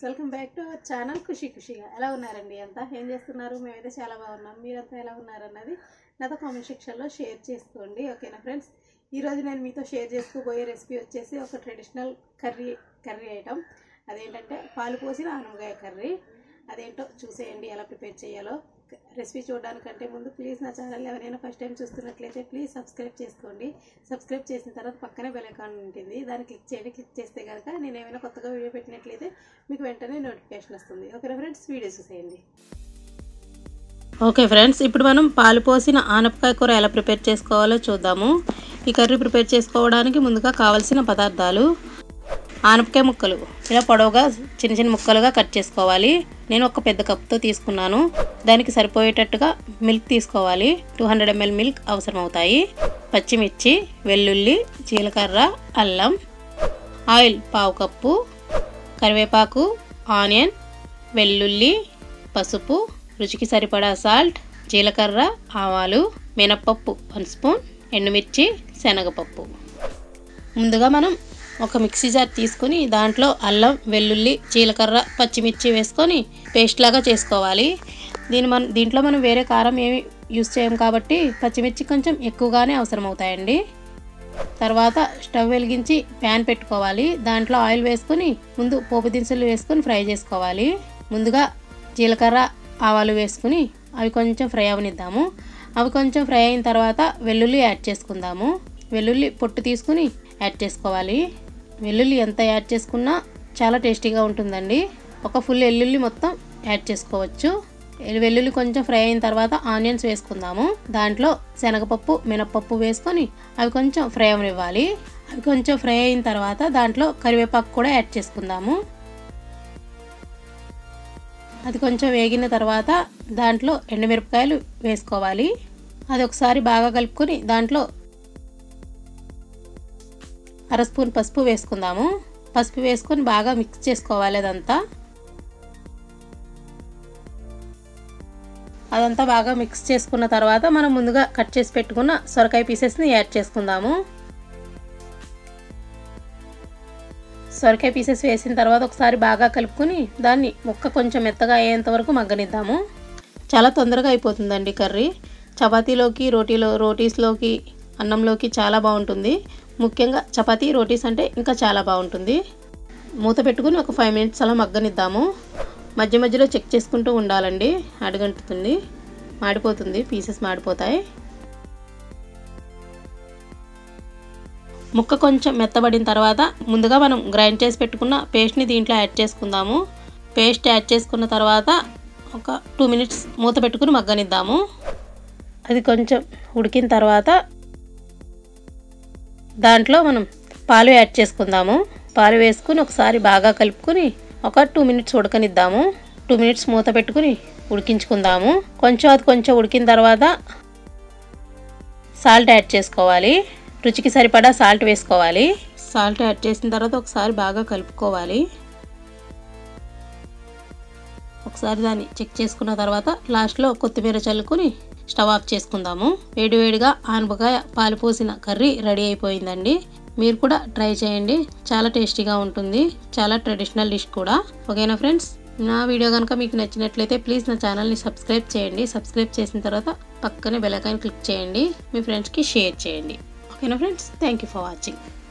welcome back to our channel Khushi ఖుషిగా ఎలా ఉన్నారండి అంతా ఏం చేస్తున్నారు మేమైతే చాలా బాగున్నాం మీరంతా ఎలా ఉన్నారన్నది నాతో కామెంట్ సెక్షన్లో షేర్ చేసుకోండి ఓకేనా ఫ్రెండ్స్ ఈరోజు నేను మీతో షేర్ చేసుకోబోయే రెసిపీ వచ్చేసి ఒక ట్రెడిషనల్ కర్రీ కర్రీ ఐటమ్ అదేంటంటే పాలు పోసిన ఆనమకాయ కర్రీ అదేంటో చూసేయండి ఎలా ప్రిపేర్ చేయాలో రెసిపీ చూడడానికంటే ముందు ప్లీజ్ నా ఛానల్ ఎవరైనా ఫస్ట్ టైం చూస్తున్నట్లయితే ప్లీజ్ సబ్స్క్రైబ్ చేసుకోండి సబ్స్క్రైబ్ చేసిన తర్వాత పక్కనే బెల్ ఐకాన్ ఉంటుంది దాన్ని క్లిక్ చేయండి క్లిక్ చేస్తే కనుక నేను ఏమైనా కొత్తగా వీడియో పెట్టినట్లయితే మీకు వెంటనే నోటిఫికేషన్ వస్తుంది ఓకేనా ఫ్రెండ్స్ వీడియో చూసేయండి ఓకే ఫ్రెండ్స్ ఇప్పుడు మనం పాలు పోసిన ఆనపకాయ కూర ఎలా ప్రిపేర్ చేసుకోవాలో చూద్దాము ఈ కర్రీ ప్రిపేర్ చేసుకోవడానికి ముందుగా కావలసిన పదార్థాలు ఆనపకాయ ముక్కలు ఇలా పొడవుగా చిన్న చిన్న ముక్కలుగా కట్ చేసుకోవాలి నేను ఒక పెద్ద కప్తో తీసుకున్నాను దానికి సరిపోయేటట్టుగా మిల్క్ తీసుకోవాలి టూ హండ్రెడ్ ఎంఎల్ మిల్క్ అవసరం అవుతాయి పచ్చిమిర్చి వెల్లుల్లి జీలకర్ర అల్లం ఆయిల్ పావు కప్పు కరివేపాకు ఆనియన్ వెల్లుల్లి పసుపు రుచికి సరిపడా సాల్ట్ జీలకర్ర ఆవాలు మినప్పప్పు వన్ స్పూన్ ఎండుమిర్చి శనగపప్పు ముందుగా మనం ఒక మిక్సీ జార్ తీసుకొని దాంట్లో అల్లం వెల్లుల్లి జీలకర్ర పచ్చిమిర్చి వేసుకొని పేస్ట్ లాగా చేసుకోవాలి దీని మన దీంట్లో మనం వేరే కారం ఏమి యూస్ చేయం కాబట్టి పచ్చిమిర్చి కొంచెం ఎక్కువగానే అవసరం అవుతాయండి తర్వాత స్టవ్ వెలిగించి ప్యాన్ పెట్టుకోవాలి దాంట్లో ఆయిల్ వేసుకొని ముందు పోపు దినుసులు వేసుకొని ఫ్రై చేసుకోవాలి ముందుగా జీలకర్ర ఆవాలు వేసుకుని అవి కొంచెం ఫ్రై అవనిద్దాము అవి కొంచెం ఫ్రై అయిన తర్వాత వెల్లుల్లి యాడ్ చేసుకుందాము వెల్లుల్లి పొట్టు తీసుకుని యాడ్ చేసుకోవాలి వెల్లుల్లి ఎంత యాడ్ చేసుకున్నా చాలా టేస్టీగా ఉంటుందండి ఒక ఫుల్ వెల్లుల్లి మొత్తం యాడ్ చేసుకోవచ్చు వెల్లుల్లి కొంచెం ఫ్రై అయిన తర్వాత ఆనియన్స్ వేసుకుందాము దాంట్లో శనగపప్పు మినపప్పు వేసుకొని అవి కొంచెం ఫ్రై అవనివ్వాలి అవి కొంచెం ఫ్రై అయిన తర్వాత దాంట్లో కరివేపాకు కూడా యాడ్ చేసుకుందాము అది కొంచెం వేగిన తర్వాత దాంట్లో ఎండుమిరపకాయలు వేసుకోవాలి అది ఒకసారి బాగా కలుపుకొని దాంట్లో అర స్పూన్ పసుపు వేసుకుందాము పసుపు వేసుకొని బాగా మిక్స్ చేసుకోవాలి అదంతా అదంతా బాగా మిక్స్ చేసుకున్న తర్వాత మనం ముందుగా కట్ చేసి పెట్టుకున్న సొరకాయ పీసెస్ని యాడ్ చేసుకుందాము సొరకాయ పీసెస్ వేసిన తర్వాత ఒకసారి బాగా కలుపుకొని దాన్ని ముక్క కొంచెం మెత్తగా అయ్యేంత వరకు మగ్గనిద్దాము చాలా తొందరగా అయిపోతుందండి కర్రీ చపాతీలోకి రోటీలో రోటీస్లోకి అన్నంలోకి చాలా బాగుంటుంది ముఖ్యంగా చపాతీ రోటీస్ అంటే ఇంకా చాలా బాగుంటుంది మూత పెట్టుకుని ఒక ఫైవ్ మినిట్స్ అలా మగ్గనిద్దాము మధ్య మధ్యలో చెక్ చేసుకుంటూ ఉండాలండి అడుగంటుతుంది మాడిపోతుంది పీసెస్ మాడిపోతాయి ముక్క కొంచెం మెత్తబడిన తర్వాత ముందుగా మనం గ్రైండ్ చేసి పెట్టుకున్న పేస్ట్ని దీంట్లో యాడ్ చేసుకుందాము పేస్ట్ యాడ్ చేసుకున్న తర్వాత ఒక టూ మినిట్స్ మూత పెట్టుకుని మగ్గనిద్దాము అది కొంచెం ఉడికిన తర్వాత దాంట్లో మనం పాలు యాడ్ చేసుకుందాము పాలు వేసుకుని ఒకసారి బాగా కలుపుకొని ఒక టూ మినిట్స్ ఉడకనిద్దాము టూ మినిట్స్ మూత పెట్టుకుని ఉడికించుకుందాము కొంచెం అది కొంచెం ఉడికిన తర్వాత సాల్ట్ యాడ్ చేసుకోవాలి రుచికి సరిపడా సాల్ట్ వేసుకోవాలి సాల్ట్ యాడ్ చేసిన తర్వాత ఒకసారి బాగా కలుపుకోవాలి ఒకసారి దాన్ని చెక్ చేసుకున్న తర్వాత లాస్ట్లో కొత్తిమీర చల్లుకొని స్టవ్ ఆఫ్ చేసుకుందాము వేడివేడిగా ఆనపకాయ పాలు పోసిన కర్రీ రెడీ అయిపోయిందండి మీరు కూడా ట్రై చేయండి చాలా టేస్టీగా ఉంటుంది చాలా ట్రెడిషనల్ డిష్ కూడా ఓకేనా ఫ్రెండ్స్ నా వీడియో కనుక మీకు నచ్చినట్లయితే ప్లీజ్ నా ఛానల్ని సబ్స్క్రైబ్ చేయండి సబ్స్క్రైబ్ చేసిన తర్వాత పక్కనే బెల్ ఐకాన్ క్లిక్ చేయండి మీ ఫ్రెండ్స్కి షేర్ చేయండి ఓకేనా friends thank you for watching